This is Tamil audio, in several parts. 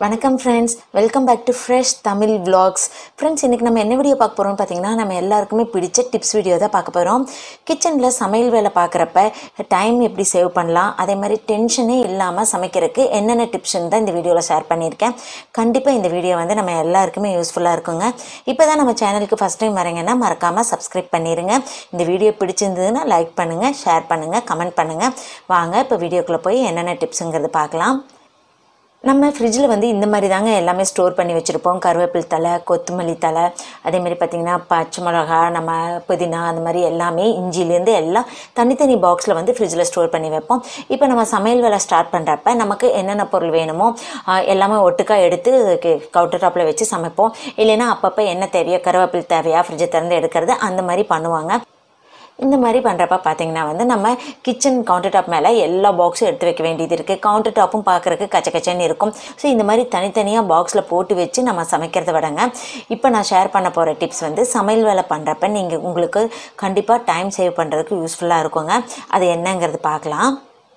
வணக்கம் friends welcome back to fresh Tamil vlogs friends இன்றைக்கி நம்ம என்ன வீடியோ பார்க்க போகிறோம்னு பார்த்தீங்கன்னா நம்ம எல்லாருக்குமே பிடிச்ச டிப்ஸ் வீடியோ தான் பார்க்க போகிறோம் கிச்சனில் சமையல் வேலை பார்க்குறப்ப டைம் எப்படி சேவ் பண்ணலாம் அதே மாதிரி டென்ஷனே இல்லாமல் சமைக்கிறதுக்கு என்னென்ன டிப்ஸ்ன்னு தான் இந்த வீடியோவில் ஷேர் பண்ணியிருக்கேன் கண்டிப்பாக இந்த வீடியோ வந்து நம்ம எல்லாருக்குமே யூஸ்ஃபுல்லாக இருக்குங்க இப்போ தான் நம்ம சேனலுக்கு ஃபஸ்ட் டைம் வரீங்கன்னா மறக்காமல் சப்ஸ்கிரைப் பண்ணிடுங்க இந்த வீடியோ பிடிச்சிருந்ததுன்னா லைக் பண்ணுங்கள் ஷேர் பண்ணுங்கள் கமெண்ட் பண்ணுங்கள் வாங்க இப்போ வீடியோக்குள்ளே போய் என்னென்ன டிப்ஸுங்கிறது பார்க்கலாம் நம்ம ஃப்ரிட்ஜில் வந்து இந்த மாதிரி தாங்க எல்லாமே ஸ்டோர் பண்ணி வச்சுருப்போம் கருவேப்பிலை தலை கொத்தமல்லி தலை அதே மாதிரி பார்த்திங்கன்னா பச்சை மிளகா நம்ம புதினா அந்த மாதிரி எல்லாமே இஞ்சிலேருந்து எல்லாம் தனித்தனி பாக்ஸில் வந்து ஃப்ரிட்ஜில் ஸ்டோர் பண்ணி வைப்போம் இப்போ நம்ம சமையல் வேலை ஸ்டார்ட் பண்ணுறப்ப நமக்கு என்னென்ன பொருள் வேணுமோ ஆஹ், எல்லாமே ஒட்டுக்கா எடுத்து கவுண்டர் டாப்பில் வச்சு சமைப்போம் இல்லைன்னா அப்பப்போ என்ன தேவையோ கருவேப்பிலை தேவையா ஃப்ரிட்ஜை திறந்து எடுக்கிறது அந்த மாதிரி பண்ணுவாங்க இந்த மாதிரி பண்ணுறப்ப பார்த்தீங்கன்னா வந்து நம்ம கிச்சன் கவுண்டர் டாப் மேலே எல்லா பாக்ஸும் எடுத்து வைக்க வேண்டியது இருக்குது கவுண்டர் டாப்பும் பார்க்குறக்கு கச்ச கச்சன்னு இருக்கும் ஸோ இந்த மாதிரி தனித்தனியாக பாக்ஸில் போட்டு வச்சு நம்ம சமைக்கிறத விடங்க இப்போ நான் ஷேர் பண்ண போகிற டிப்ஸ் வந்து சமையல் வேலை பண்ணுறப்ப நீங்கள் உங்களுக்கு கண்டிப்பாக டைம் சேவ் பண்ணுறதுக்கு யூஸ்ஃபுல்லாக இருக்குங்க அது என்னங்கிறது பார்க்கலாம்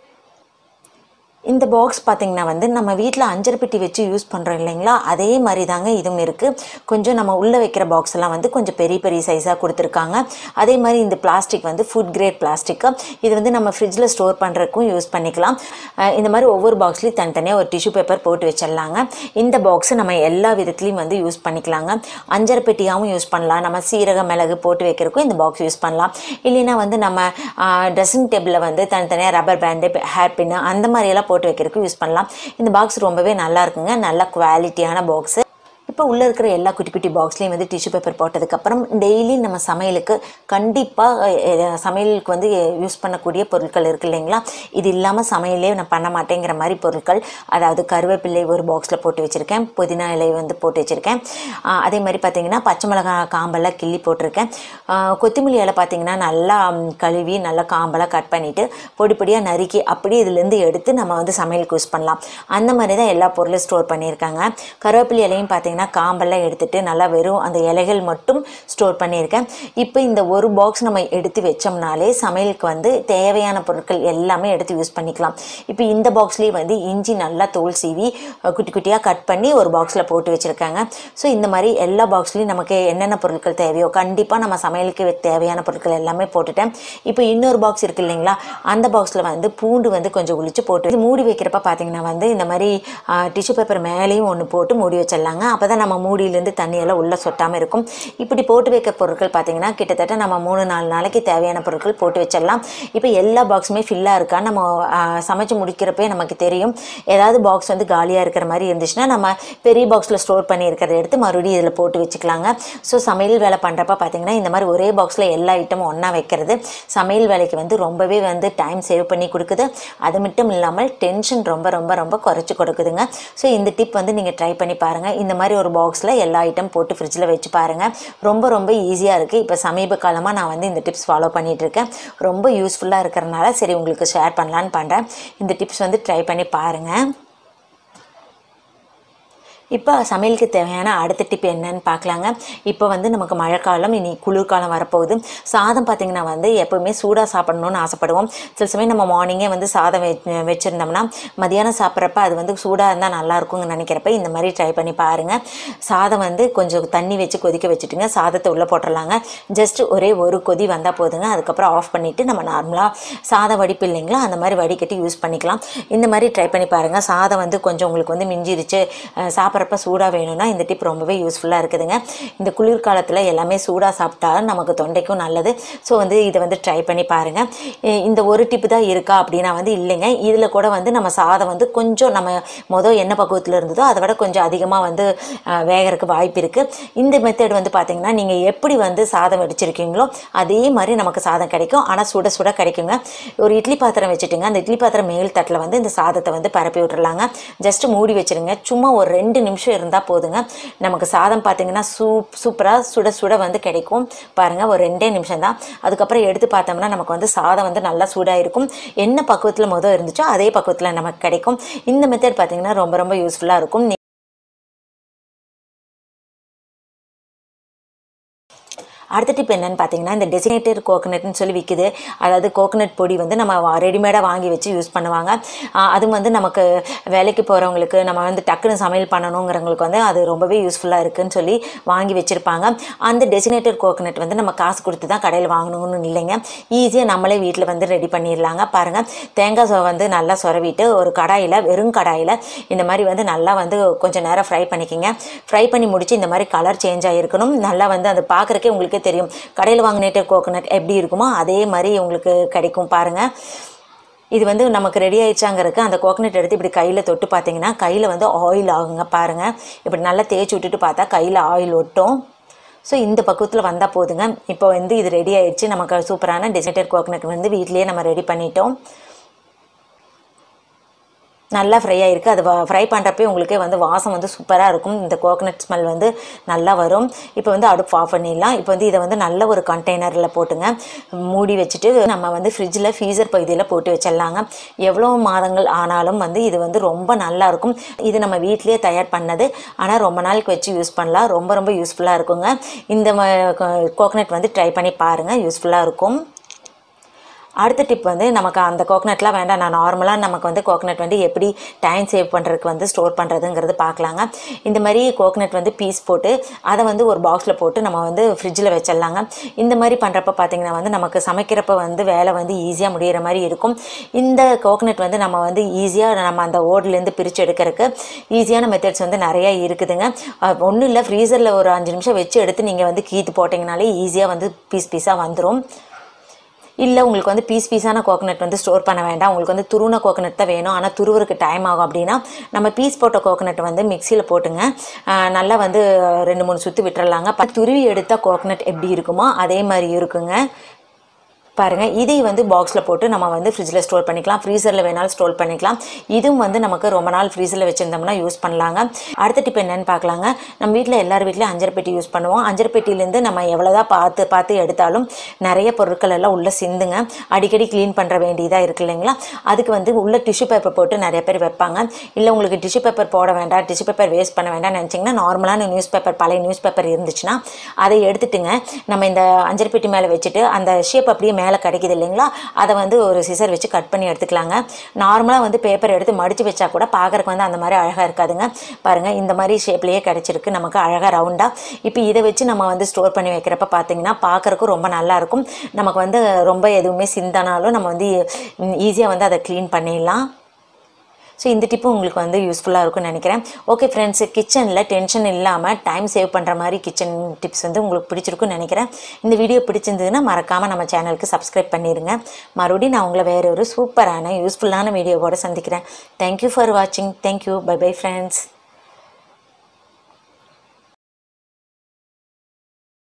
இந்த பாக்ஸ் பார்த்தீங்கன்னா வந்து நம்ம வீட்டில் அஞ்சரை பெட்டி வச்சு யூஸ் பண்ணுறோம் இல்லைங்களா அதே மாதிரி தாங்க இதுவும் இருக்குது கொஞ்சம் நம்ம உள்ளே வைக்கிற பாக்ஸ் எல்லாம் வந்து கொஞ்சம் பெரிய பெரிய சைஸாக கொடுத்துருக்காங்க அதே மாதிரி இந்த பிளாஸ்டிக் வந்து ஃபுட் கிரேட் பிளாஸ்டிக்கு இது வந்து நம்ம ஃப்ரிட்ஜில் ஸ்டோர் பண்ணுறதுக்கும் யூஸ் பண்ணிக்கலாம் அஹ் இந்த மாதிரி ஒவ்வொரு பாக்ஸ்லேயும் தனித்தனியாக ஒரு டிஷ்யூ பேப்பர் போட்டு வச்சிடலாங்க இந்த பாக்ஸை நம்ம எல்லா விதத்துலேயும் வந்து யூஸ் பண்ணிக்கலாங்க அஞ்சரை பெட்டியாகவும் யூஸ் பண்ணலாம் நம்ம சீரக மிளகு போட்டு வைக்கிறதுக்கும் இந்த பாக்ஸ் யூஸ் பண்ணலாம் இல்லைன்னா வந்து நம்ம ட்ரெஸ்ஸிங் டேபிளில் வந்து தனித்தனியாக ரப்பர் பேண்டு ஹேர் பின்னு அந்த மாதிரியெல்லாம் போட்டு வைக்கிறதுக்கு யூஸ் பண்ணலாம் இந்த பாக்ஸ் ரொம்பவே நல்லா இருக்குங்க நல்ல குவாலிட்டியான பாக்ஸு இப்போ உள்ளே இருக்கிற எல்லா குட்டி குட்டி பாக்ஸ்லேயும் வந்து டிஷ்யூ பேப்பர் போட்டதுக்கப்புறம் டெய்லி நம்ம சமையலுக்கு கண்டிப்பாக சமையலுக்கு வந்து யூஸ் பண்ணக்கூடிய பொருட்கள் இருக்கு இல்லைங்களா இது இல்லாமல் சமையலே நான் பண்ண மாட்டேங்கிற மாதிரி பொருட்கள் அதாவது கருவேப்பிள்ளை ஒரு பாக்ஸில் போட்டு வச்சுருக்கேன் புதினா இலை வந்து போட்டு வச்சுருக்கேன் ஆஹ் அதே மாதிரி பார்த்தீங்கன்னா பச்சை மிளகாய் காம்பெல்லாம் கிள்ளி போட்டிருக்கேன் ஆஹ் கொத்தமல்லி இலை பார்த்தீங்கன்னா நல்லா ம், கழுவி நல்லா காம்பெல்லாம் கட் பண்ணிவிட்டு பொடி பொடியாக நறுக்கி அப்படியே இதுலேருந்து எடுத்து நம்ம வந்து சமையலுக்கு யூஸ் பண்ணலாம் அந்த மாதிரி தான் எல்லா பொருளும் ஸ்டோர் பண்ணியிருக்காங்க கருவேப்பிலை இலையும் பார்த்தீங்கன்னா காம்பெல்லாம் எடுத்துட்டு நல்லா வெறும் அந்த இலைகள் மட்டும் ஸ்டோர் பண்ணியிருக்கேன் இப்போ இந்த ஒரு பாக்ஸ் நம்ம எடுத்து வச்சோம்னாலே சமையலுக்கு வந்து தேவையான பொருட்கள் எல்லாமே எடுத்து யூஸ் பண்ணிக்கலாம் இப்போ இந்த பாக்ஸ்லேயே வந்து இஞ்சி நல்லா தோல் சீவி அஹ், குட்டி குட்டியாக கட் பண்ணி ஒரு பாக்ஸில் போட்டு வச்சுருக்காங்க ஸோ இந்த மாதிரி எல்லா பாக்ஸ்லேயும் நமக்கு என்னென்ன பொருட்கள் தேவையோ கண்டிப்பாக நம்ம சமையலுக்கு தேவையான பொருட்கள் எல்லாமே போட்டுட்டேன் இப்போ இன்னொரு பாக்ஸ் இருக்கு இல்லைங்களா அந்த பாக்ஸில் வந்து பூண்டு வந்து கொஞ்சம் உளிச்சு போட்டு இது மூடி வைக்கிறப்ப பார்த்தீங்கன்னா வந்து இந்த மாதிரி டிஷ்யூ பேப்பர் மேலேயும் ஒன்று போட்டு மூடி வச்சிடலாங்க அப்போ தான் நம்ம மூடியிலேருந்து தண்ணியெல்லாம் உள்ளே சொட்டாமல் இருக்கும் இப்படி போட்டு வைக்க பொருட்கள் பார்த்தீங்கன்னா கிட்டத்தட்ட நம்ம மூணு நாலு நாளைக்கு தேவையான பொருட்கள் போட்டு வச்சிடலாம் இப்போ எல்லா பாக்ஸுமே ஃபில்லாக இருக்கான்னு நம்ம ஆ, சமைச்சு முடிக்கிறப்பே நமக்கு தெரியும் ஏதாவது பாக்ஸ் வந்து காலியாக இருக்கிற மாதிரி இருந்துச்சுன்னா நம்ம பெரிய பாக்ஸில் ஸ்டோர் பண்ணி இருக்கிறத எடுத்து மறுபடியும் இதில் போட்டு வச்சுக்கலாங்க ஸோ சமையல் வேலை பண்ணுறப்ப பார்த்தீங்கன்னா இந்த மாதிரி ஒரே பாக்ஸில் எல்லா ஐட்டமும் ஒன்றா வைக்கிறது சமையல் வேலைக்கு வந்து ரொம்பவே வந்து டைம் சேவ் பண்ணி கொடுக்குது அது மட்டும் இல்லாமல் டென்ஷன் ரொம்ப ரொம்ப ரொம்ப குறைச்சி கொடுக்குதுங்க ஸோ இந்த டிப் வந்து நீங்கள் ட்ரை பண்ணி பாருங்கள் இந்த மாதிரி ஒரு பாக்ஸில் எல்லா ஐட்டம் போட்டு ஃப்ரிட்ஜில் வச்சு பாருங்கள் ரொம்ப ரொம்ப ஈஸியாக இருக்குது இப்போ சமீப காலமாக நான் வந்து இந்த டிப்ஸ் ஃபாலோ பண்ணிட்டு இருக்கேன் ரொம்ப யூஸ்ஃபுல்லாக இருக்கிறனால சரி உங்களுக்கு ஷேர் பண்ணலான்னு பண்ணுறேன் இந்த டிப்ஸ் வந்து ட்ரை பண்ணி பாருங்கள் இப்போ சமையலுக்கு தேவையான அடுத்த டிப் என்னன்னு பார்க்கலாங்க இப்போ வந்து நமக்கு மழைக்காலம் இனி குளிர்காலம் வரப்போகுது சாதம் பார்த்திங்கன்னா வந்து எப்போவுமே சூடாக சாப்பிடணும்னு ஆசைப்படுவோம் சில சமயம் நம்ம மார்னிங்கே வந்து சாதம் வெ வச்சுருந்தோம்னா மதியானம் சாப்பிட்றப்ப அது வந்து சூடாக இருந்தால் நல்லா இருக்கும்னு நினைக்கிறப்ப இந்த மாதிரி ட்ரை பண்ணி பாருங்கள் சாதம் வந்து கொஞ்சம் தண்ணி வச்சு கொதிக்க வச்சுட்டுங்க சாதத்தை உள்ளே போட்டுடலாங்க ஜஸ்ட் ஒரே ஒரு கொதி வந்தால் போதுங்க அதுக்கப்புறம் ஆஃப் பண்ணிவிட்டு நம்ம நார்மலாக சாதம் வடிப்பு இல்லைங்களா அந்த மாதிரி வடிகட்டி யூஸ் பண்ணிக்கலாம் இந்த மாதிரி ட்ரை பண்ணி பாருங்கள் சாதம் வந்து கொஞ்சம் உங்களுக்கு வந்து மிஞ்சிருச்சு அஹ் சாப்பிட்றப்ப சூடாக வேணும்னா இந்த டிப் ரொம்பவே யூஸ்ஃபுல்லாக இருக்குதுங்க இந்த குளிர்காலத்தில் எல்லாமே சூடாக சாப்பிட்டா நமக்கு தொண்டைக்கும் நல்லது ஸோ வந்து இதை வந்து ட்ரை பண்ணி பாருங்கள் இ- இந்த ஒரு டிப்பு தான் இருக்கா அப்படின்னா வந்து இல்லைங்க இதில் கூட வந்து நம்ம சாதம் வந்து கொஞ்சம் நம்ம மொதல் என்ன பக்குவத்தில் இருந்ததோ அதை விட கொஞ்சம் அதிகமாக வந்து அஹ், வேகறதுக்கு வாய்ப்பு இருக்குது இந்த மெத்தட் வந்து பார்த்தீங்கன்னா நீங்கள் எப்படி வந்து சாதம் வடிச்சிருக்கீங்களோ அதே மாதிரி நமக்கு சாதம் கிடைக்கும் ஆனால் சுட சுட கிடைக்குங்க ஒரு இட்லி பாத்திரம் வச்சுட்டுங்க அந்த இட்லி பாத்திரம் மேல் தட்டில் வந்து இந்த சாதத்தை வந்து பரப்பி விட்டுறலாங்க ஜஸ்ட் மூடி வச்சிருங்க சும்மா ஒரு ரெண்டு நிமிஷம் இருந்தால் போதுங்க நமக்கு சாதம் பார்த்தீங்கன்னா சூப் சூப்பராக சுட சுட வந்து கிடைக்கும் பாருங்கள் ஒரு ரெண்டே நிமிஷம் தான் அதுக்கப்புறம் எடுத்து பார்த்தோம்னா நமக்கு வந்து சாதம் வந்து நல்லா சூடாக இருக்கும் என்ன பக்குவத்தில் மொதல் இருந்துச்சோ அதே பக்குவத்தில் நமக்கு கிடைக்கும் இந்த மெத்தட் பார்த்தீங்கன்னா ரொம்ப ரொம்ப யூஸ்ஃபுல்லாக இருக்கும் அடுத்த டிப் என்னன்னு பார்த்தீங்கன்னா இந்த டெசினேட்டட் கோகனட்னு சொல்லி விற்குது அதாவது கோகனட் பொடி வந்து நம்ம ரெடிமேடாக வாங்கி வச்சு யூஸ் பண்ணுவாங்க ஆஹ் அதுவும் வந்து நமக்கு வேலைக்கு போகிறவங்களுக்கு நம்ம வந்து டக்குன்னு சமையல் பண்ணணுங்கிறவங்களுக்கு வந்து அது ரொம்பவே யூஸ்ஃபுல்லாக இருக்குன்னு சொல்லி வாங்கி வச்சுருப்பாங்க அந்த டெசினேட்டட் கோகனட் வந்து நம்ம காசு கொடுத்து தான் கடையில் வாங்கணும்னு இல்லைங்க ஈஸியாக நம்மளே வீட்டில் வந்து ரெடி பண்ணிடலாங்க பாருங்கள் தேங்காய் சொ- வந்து நல்லா சொரவிட்டு ஒரு கடாயில் வெறும் கடாயில் இந்த மாதிரி வந்து நல்லா வந்து கொஞ்சம் நேரம் ஃப்ரை பண்ணிக்கோங்க ஃப்ரை பண்ணி முடிச்சு இந்த மாதிரி கலர் சேஞ்ச் ஆகிருக்கணும் நல்லா வந்து அது பார்க்குறக்கே உங்களுக்கே தெரியும் கடையில் வாங்கினேட்டர் கோகோனட் எப்படி இருக்குமோ அதே மாதிரி உங்களுக்கு கிடைக்கும் பாருங்கள் இது வந்து நமக்கு ரெடி ஆயிடுச்சாங்கிறதுக்கு அந்த கோகனட் எடுத்து இப்படி கையில் தொட்டு பார்த்தீங்கன்னா கையில் வந்து ஆயில் ஆகுங்க பாருங்கள் இப்படி நல்லா தேய்ச்சி விட்டுட்டு பார்த்தா கையில் ஆயில் ஒட்டும் ஸோ இந்த பக்குவத்தில் வந்தால் போதுங்க இப்போ வந்து இது ரெடி ஆயிடுச்சு நமக்கு சூப்பரான டெசினேட்டட் கோகனட் வந்து வீட்லேயே நம்ம ரெடி பண்ணிட்டோம் நல்லா ஃப்ரை ஆகிருக்கு அது ஃப்ரை பண்ணுறப்பே உங்களுக்கே வந்து வாசம் வந்து சூப்பராக இருக்கும் இந்த கோகனட் ஸ்மெல் வந்து நல்லா வரும் இப்போ வந்து அடுப்பு ஆஃப் பண்ணிடலாம் இப்போ வந்து இதை வந்து நல்ல ஒரு கண்டெய்னரில் போட்டுங்க மூடி வச்சுட்டு நம்ம வந்து ஃப்ரிட்ஜில் ஃப்ரீசர் பகுதியில் போட்டு வச்சிடலாங்க எவ்வளோ மாதங்கள் ஆனாலும் வந்து இது வந்து ரொம்ப நல்லா இருக்கும் இது நம்ம வீட்டிலேயே தயார் பண்ணது ஆனால் ரொம்ப நாளுக்கு வச்சு யூஸ் பண்ணலாம் ரொம்ப ரொம்ப யூஸ்ஃபுல்லாக இருக்குங்க இந்த கோகனட் வந்து ட்ரை பண்ணி பாருங்கள் யூஸ்ஃபுல்லாக இருக்கும் அடுத்த டிப் வந்து நமக்கு அந்த கோகனட்லாம் வேண்டாம் நான் நார்மலாக நமக்கு வந்து கோகனட் வந்து எப்படி டைம் சேவ் பண்ணுறதுக்கு வந்து ஸ்டோர் பண்ணுறதுங்கிறது பார்க்கலாங்க இந்த மாதிரி கோகனட் வந்து பீஸ் போட்டு அதை வந்து ஒரு பாக்ஸில் போட்டு நம்ம வந்து ஃப்ரிட்ஜில் வச்சிடலாங்க இந்த மாதிரி பண்ணுறப்ப பார்த்தீங்கன்னா வந்து நமக்கு சமைக்கிறப்ப வந்து வேலை வந்து ஈஸியாக முடியிற மாதிரி இருக்கும் இந்த கோகனட் வந்து நம்ம வந்து ஈஸியாக நம்ம அந்த ஓட்லேருந்து பிரித்து எடுக்கிறதுக்கு ஈஸியான மெத்தட்ஸ் வந்து நிறையா இருக்குதுங்க ஒன்றும் இல்லை ஃப்ரீசரில் ஒரு அஞ்சு நிமிஷம் வச்சு எடுத்து நீங்கள் வந்து கீத்து போட்டிங்கனாலே ஈஸியாக வந்து பீஸ் பீஸாக வந்துடும் இல்லை உங்களுக்கு வந்து பீஸ் பீஸான கோகனட் வந்து ஸ்டோர் பண்ண வேண்டாம் உங்களுக்கு வந்து துருவன கோகனட் தான் வேணும் ஆனால் துருவருக்கு டைம் ஆகும் அப்படின்னா நம்ம பீஸ் போட்ட கோகனட் வந்து மிக்சியில் போட்டுங்க ஆஹ் நல்லா வந்து ரெண்டு மூணு சுற்றி விட்டுறலாங்க அப்ப துருவி எடுத்த கோகனட் எப்படி இருக்குமோ அதே மாதிரி இருக்குங்க பாருங்கள் இதை வந்து பாக்ஸில் போட்டு நம்ம வந்து ஃப்ரிட்ஜில் ஸ்டோர் பண்ணிக்கலாம் ஃப்ரீசரில் வேணாலும் ஸ்டோர் பண்ணிக்கலாம் இதுவும் வந்து நமக்கு ரொம்ப நாள் ஃப்ரீசரில் வச்சுருந்தோம்னா யூஸ் பண்ணலாங்க அடுத்த டிப் என்னன்னு பார்க்கலாங்க நம்ம வீட்டில் எல்லார் வீட்லையும் அஞ்சரை பெட்டி யூஸ் பண்ணுவோம் அஞ்சரை பெட்டியிலேருந்து நம்ம எவ்வளோதான் பார்த்து பார்த்து எடுத்தாலும் நிறைய பொருட்கள் எல்லாம் உள்ளே சிந்துங்க அடிக்கடி க்ளீன் பண்ணுற வேண்டியதாக இருக்கு இல்லைங்களா அதுக்கு வந்து உள்ள டிஷ்யூ பேப்பர் போட்டு நிறைய பேர் வைப்பாங்க இல்லை உங்களுக்கு டிஷ்யூ பேப்பர் போட வேண்டாம் டிஷ்யூ பேப்பர் வேஸ்ட் பண்ண வேண்டாம்னு நினச்சிங்கன்னா நார்மலான நியூஸ் பேப்பர் பழைய நியூஸ் பேப்பர் இருந்துச்சுன்னா அதை எடுத்துட்டுங்க நம்ம இந்த அஞ்சரை பெட்டி மேலே வச்சுட்டு அந்த ஷேப் அப்படியே மேலே கிடைக்குது இல்லைங்களா அதை வந்து ஒரு சிசர் வச்சு கட் பண்ணி எடுத்துக்கலாங்க நார்மலாக வந்து பேப்பர் எடுத்து மடித்து வச்சா கூட பார்க்குறக்கு வந்து அந்த மாதிரி அழகாக இருக்காதுங்க பாருங்கள் இந்த மாதிரி ஷேப்லேயே கிடச்சிருக்கு நமக்கு அழகாக ரவுண்டாக இப்போ இதை வச்சு நம்ம வந்து ஸ்டோர் பண்ணி வைக்கிறப்ப பார்த்தீங்கன்னா பார்க்குறக்கும் ரொம்ப நல்லா இருக்கும் நமக்கு வந்து ரொம்ப எதுவுமே சிந்தானாலும் நம்ம வந்து ஈஸியாக வந்து அதை க்ளீன் பண்ணிடலாம் ஸோ இந்த டிப்பும் உங்களுக்கு வந்து யூஸ்ஃபுல்லாக இருக்கும்னு நினைக்கிறேன் ஓகே ஃப்ரெண்ட்ஸ் கிச்சனில் டென்ஷன் இல்லாமல் டைம் சேவ் பண்ணுற மாதிரி கிச்சன் டிப்ஸ் வந்து உங்களுக்கு பிடிச்சிருக்குன்னு நினைக்கிறேன் இந்த வீடியோ பிடிச்சிருந்ததுன்னா மறக்காமல் நம்ம சேனலுக்கு சப்ஸ்கிரைப் பண்ணிடுங்க மறுபடியும் நான் உங்களை வேற ஒரு சூப்பரான யூஸ்ஃபுல்லான வீடியோவோட சந்திக்கிறேன் தேங்க்யூ ஃபார் வாட்சிங் தேங்க்யூ பை பை ஃப்ரெண்ட்ஸ்